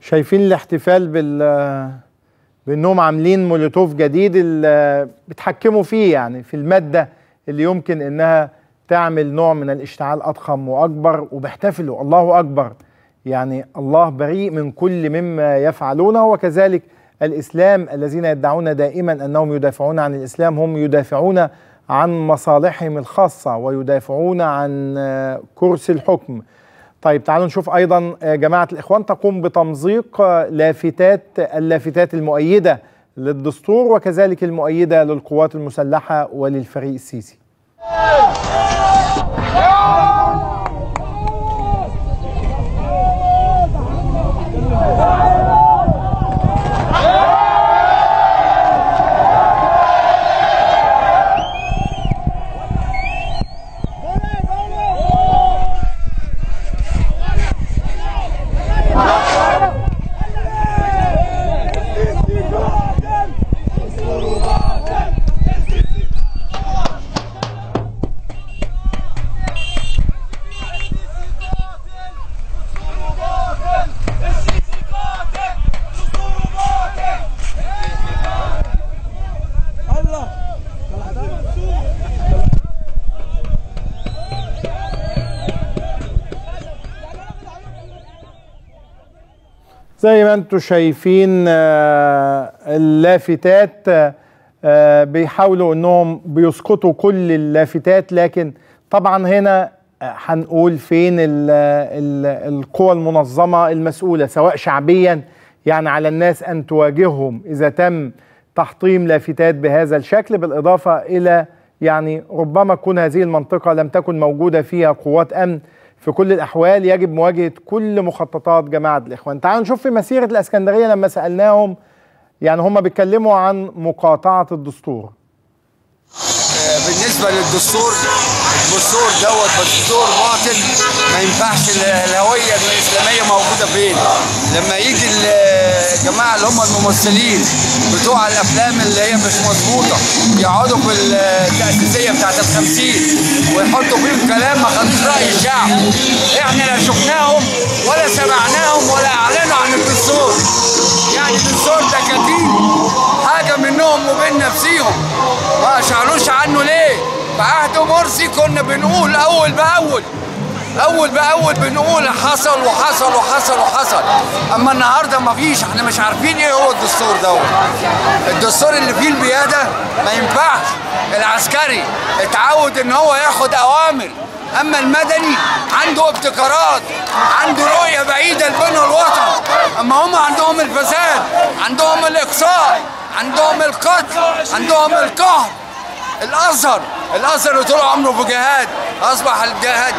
شايفين الاحتفال بال بانهم عاملين مولوتوف جديد اللي بيتحكموا فيه يعني في الماده اللي يمكن انها تعمل نوع من الاشتعال اضخم واكبر وبيحتفلوا الله اكبر يعني الله بريء من كل مما يفعلونه وكذلك الاسلام الذين يدعون دائما انهم يدافعون عن الاسلام هم يدافعون عن مصالحهم الخاصه ويدافعون عن كرسي الحكم طيب تعالوا نشوف ايضا جماعه الاخوان تقوم بتمزيق لافتات اللافتات المؤيده للدستور وكذلك المؤيده للقوات المسلحه وللفريق السيسي. زي ما انتم شايفين اللافتات بيحاولوا انهم بيسقطوا كل اللافتات لكن طبعا هنا هنقول فين ال ال القوى المنظمه المسؤوله سواء شعبيا يعني على الناس ان تواجههم اذا تم تحطيم لافتات بهذا الشكل بالاضافه الى يعني ربما تكون هذه المنطقه لم تكن موجوده فيها قوات امن في كل الاحوال يجب مواجهه كل مخططات جماعه الاخوان تعالوا نشوف في مسيره الاسكندريه لما سالناهم يعني هم بيتكلموا عن مقاطعه الدستور بالنسبه للدستور الدستور دوت دستور باطل ما ينفعش الهويه الاسلاميه موجوده فين لما يجي الجماعه اللي هم الممثلين بتوع الافلام اللي هي مش مظبوطه يقعدوا في التاسيسيه بتاعت الخمسين ويحطوا فيهم كلام ما خدوش راي الشعب احنا لا شفناهم ولا سمعناهم ولا اعلنوا عن الدستور يعني الدستور ده كتيب حاجه منهم وبين نفسيهم ما اشعروش عنه ليه في عهد مرسي كنا بنقول اول باول اول باول بنقول حصل وحصل وحصل وحصل اما النهارده مفيش احنا مش عارفين ايه هو الدستور دوت الدستور اللي فيه البياده ما ينفعش العسكري اتعود ان هو ياخد اوامر اما المدني عنده ابتكارات عنده رؤيه بعيده لبنى الوطن اما هم عندهم الفساد عندهم الاقصاء عندهم القتل عندهم القهر الازهر الازهر اللي طول عمره في جهاد اصبح الجهاد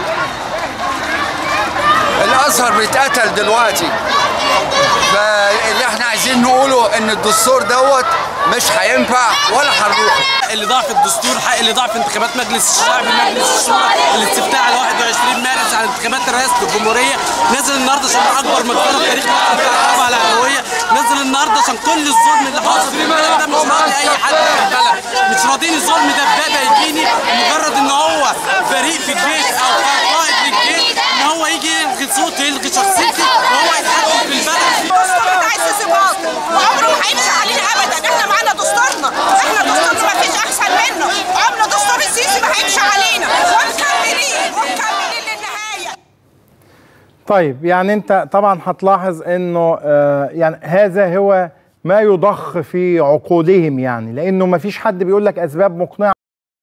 الازهر بيتقتل دلوقتي فاللي احنا عايزين نقوله ان الدستور دوت مش هينفع ولا هنروح اللي ضاع في الدستور حق اللي ضاع في انتخابات مجلس الشعب مجلس الشورى الاستفتاء على 21 مارس على انتخابات رئاسه الجمهوريه نزل النهارده عشان اكبر مقدار في تاريخ مصر بتاع على الهويه نزل النهارده عشان كل الظلم اللي حاصل في البلد ده مش راضي اي حد في البلد مش راضيين الظلم ده بدا يجيني مجرد ان هو فريق في الجيش او قائد في الجيش ان هو يجي يلغي صوتي يلغي شخصيتي وهو يتحكم في البلد الدستور بتاع السيسي باطل وعمره ما هيمشي علينا ابدا احنا معانا دستورنا احنا دستورنا ما فيش احسن منه عمره دستور السيسي ما هيمشي علينا ومكملين ومكملين للنهايه طيب يعني انت طبعا هتلاحظ انه آه يعني هذا هو ما يضخ في عقولهم يعني لانه ما فيش حد بيقول لك اسباب مقنعه